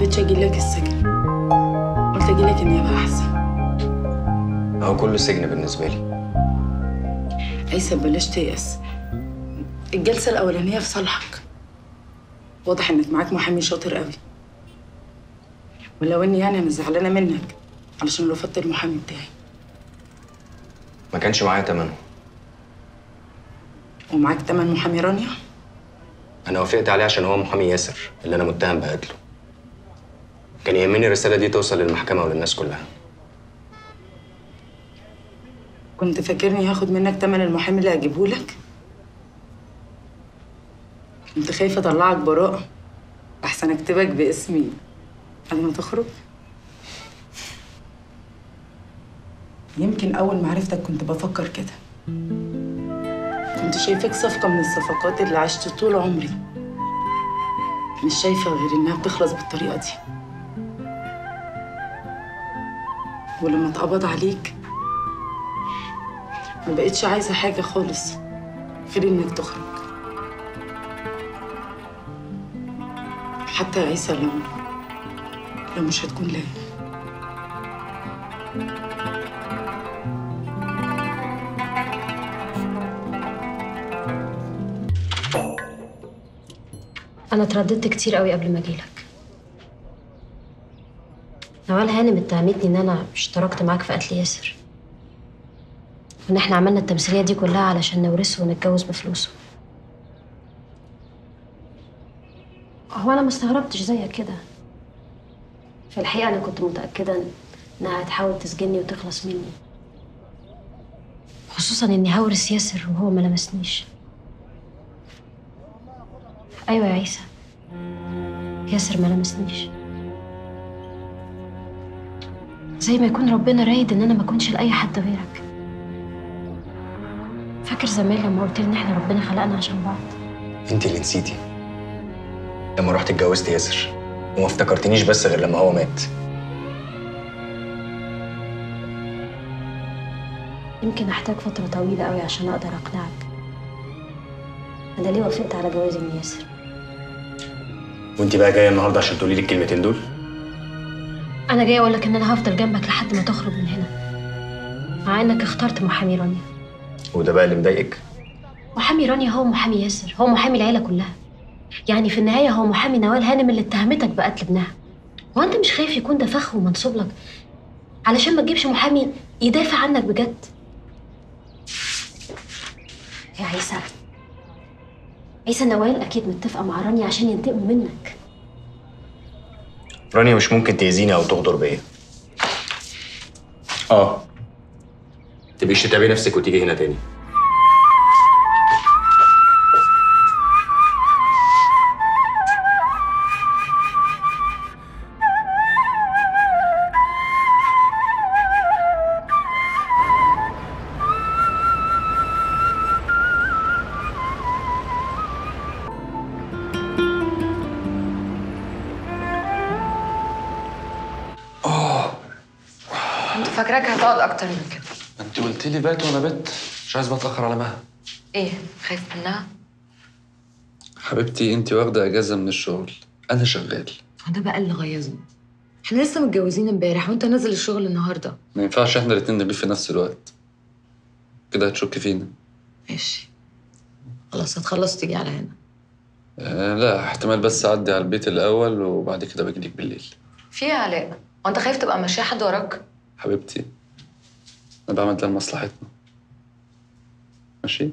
حبيتش اجي لك السجن قلت اجي لك النيابه احسن هو كله سجن بالنسبه لي عيسى بلاش تيأس الجلسه الاولانيه في صالحك واضح انك معاك محامي شاطر قوي ولو اني يعني انا زعلانه منك علشان رفضت المحامي بتاعي ما كانش معايا تمنه ومعاك تمن محامي رانيا انا وافقت عليه عشان هو محامي ياسر اللي انا متهم بقتله كان يهمني الرساله دي توصل للمحكمه وللناس كلها كنت فاكرني هاخد منك تمن المحامي اللي هجيبه لك كنت خايفه اطلعك براءه احسن اكتبك باسمي قبل ما تخرج يمكن اول ما عرفتك كنت بفكر كده كنت شايفاك صفقه من الصفقات اللي عشت طول عمري مش شايفه غير انها بتخلص بالطريقه دي ولما اتقبض عليك ما بقتش عايزة حاجة خالص غير إنك تخرج حتى يا عيسى لو لو مش هتكون ليا أنا اترددت كتير قوي قبل ما أجيلك نوال هانم اتهمتني إن أنا اشتركت معاك في قتل ياسر وإن إحنا عملنا التمثيلية دي كلها علشان نورثه ونتجوز بفلوسه هو أنا ما استغربتش زيك كده في الحقيقة أنا كنت متأكدة إنها هتحاول تسجني وتخلص مني خصوصا إني هورث ياسر وهو ما لمسنيش أيوة يا عيسى ياسر ما لمسنيش زي ما يكون ربنا رايد إن أنا ما أكونش لأي حد غيرك فاكر زمان لما قلت لي إن إحنا ربنا خلقنا عشان بعض انت اللي نسيتي لما رحت اتجوزت ياسر وما افتكرتنيش بس غير لما هو مات يمكن أحتاج فترة طويلة قوي عشان أقدر أقنعك أنا ليه وافقت على جوازي من ياسر وانت بقى جايه النهارده عشان تقولي لي الكلمتين دول أنا جاية أقول لك إن أنا هفضل جنبك لحد ما تخرج من هنا مع إنك اخترت محامي رانيا وده بقى اللي مضايقك محامي رانيا هو محامي ياسر هو محامي العيلة كلها يعني في النهاية هو محامي نوال هانم اللي اتهمتك بقتل ابنها هو أنت مش خايف يكون ده فخ ومنصوب لك علشان ما تجيبش محامي يدافع عنك بجد يا عيسى عيسى نوال أكيد متفقة مع رانيا عشان ينتقموا منك رانيا مش ممكن تأذيني او تغدر بيا اه تبقيش تتعبي نفسك وتيجي هنا تاني كنت فاكراك هتقعد اكتر من كده انت قلت لي بات وانا بت مش عايز بتاخر على مها ايه خايف منها حبيبتي انت واخده اجازه من الشغل انا شغال هو ده بقى اللي غيظني احنا لسه متجوزين امبارح وانت نازل الشغل النهارده ما ينفعش احنا الاتنين نغيب في نفس الوقت كده هتشك فينا ماشي خلاص هتخلص تيجي على هنا آه لا احتمال بس اعدي على البيت الاول وبعد كده باجيلك بالليل في ايه يا علاء هو انت خايف تبقى ماشيه حد وراك حبيبتي انا بعمل ده لمصلحتنا ماشي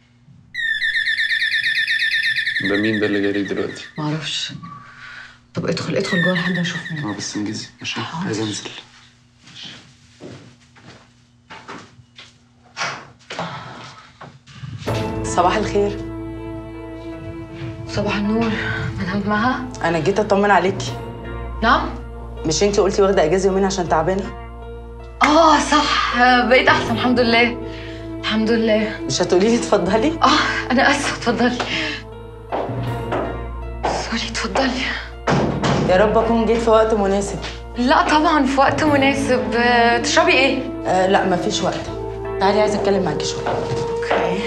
ده مين ده اللي جاي لك دلوقتي معرفش طب ادخل ادخل جوه لحد ما اشوف مين اه بس انجزي ماشي عايز انزل صباح الخير صباح النور مدام مها انا جيت اطمن عليكي نعم مش انتي قلتي واخده اجازه يومين عشان تعبانه اه صح بقيت احسن الحمد لله الحمد لله مش هتقولي لي اتفضلي اه انا اسفه اتفضلي سوري اتفضلي يا رب اكون جيت في وقت مناسب لا طبعا في وقت مناسب آه، تشربي ايه آه لا مفيش وقت تعالي عايزه اتكلم معاكي شويه اوكي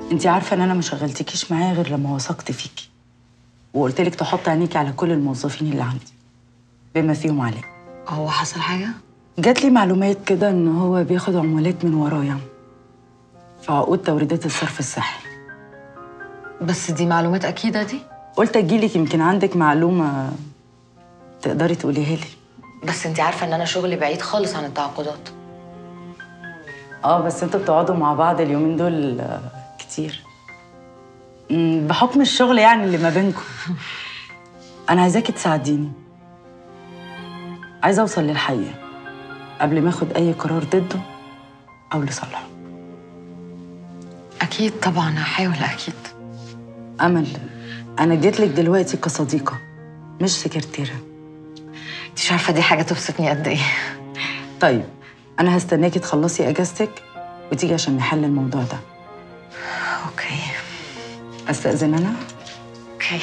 انت عارفه ان انا ما شغلتكيش معايا غير لما وثقت فيكي وقلت لك تحط عينيكي على كل الموظفين اللي عندي بما فيهم عليك هو حصل حاجه جات لي معلومات كده ان هو بياخد عمولات من ورايا في عقود توريدات الصرف الصحي بس دي معلومات اكيده دي قلت اجيلك يمكن عندك معلومه تقدري تقوليها لي بس انت عارفه ان انا شغلي بعيد خالص عن التعاقدات اه بس انتوا بتقعدوا مع بعض اليومين دول آه، كتير مم، بحكم الشغل يعني اللي ما بينكم انا عايزاكي تساعديني عايزه اوصل للحقيقه قبل ما اخد اي قرار ضده او لصالحه اكيد طبعا هحاول اكيد امل انا جيت لك دلوقتي كصديقه مش سكرتيره انت مش عارفه دي حاجه تبسطني قد ايه طيب انا هستناكي تخلصي اجازتك وتيجي عشان نحل الموضوع ده اوكي استاذن انا اوكي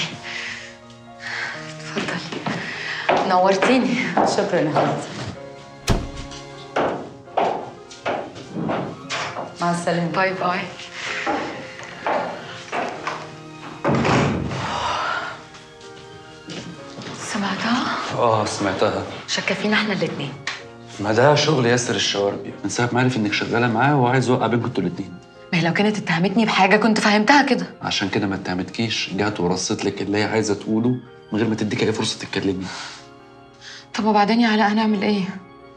اتفضلي نورتيني شكرا يا حبيبتي مع السلامه باي باي سمعتها اه سمعتها شكا فينا احنا الاتنين ما ده شغل ياسر الشواربي من ساعة ما عرف انك شغالة معاه وعايز يوقع بينكم انتوا الاتنين ما هي لو كانت اتهمتني بحاجه كنت فهمتها كده عشان كده ما اتهمتكيش جات ورصت لك اللي هي عايزة تقوله من غير ما تديك اي فرصة تتكلمي طب وبعدين يا علاء هنعمل ايه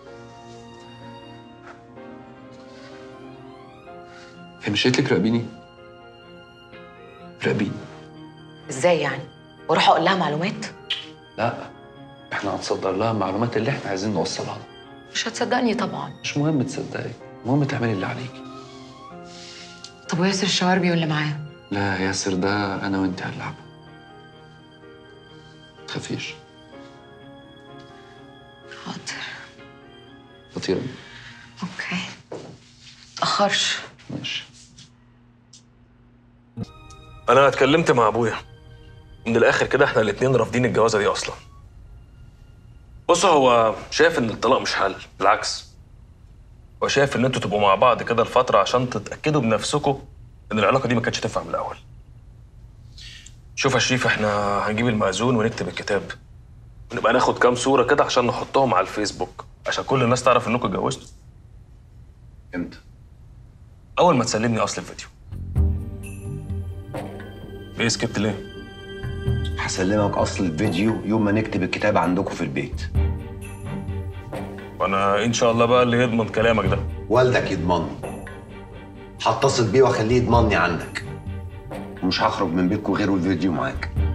هي مش قالت لك راقبيني راقبيني ازاي يعني واروح اقول لها معلومات لا احنا هنصدر لها المعلومات اللي احنا عايزين نوصلها لها مش هتصدقني طبعا مش مهم تصدقي المهم تعملي اللي عليكي طب وياسر الشواربي واللي معاه لا ياسر ده انا وانت هنلعب تخافيش حاضر خطيرة اوكي متأخرش ماشي انا اتكلمت مع ابويا من الاخر كده احنا الاتنين رافضين الجوازه دي اصلا بص هو شايف ان الطلاق مش حل بالعكس هو شايف ان انتوا تبقوا مع بعض كده لفتره عشان تتاكدوا بنفسكم ان العلاقه دي ما كانتش تنفع من الاول شوف يا شريف احنا هنجيب المأذون ونكتب الكتاب ونبقى ناخد كام صوره كده عشان نحطهم على الفيسبوك عشان كل الناس تعرف انكم اتجوزتوا امتى اول ما تسلمني اصل الفيديو ايه سكت ليه هسلمك اصل الفيديو يوم ما نكتب الكتاب عندكم في البيت وانا ان شاء الله بقى اللي يضمن كلامك ده والدك يضمني هتصل بيه واخليه يضمني عنك ومش هخرج من بيتكم غير والفيديو معاك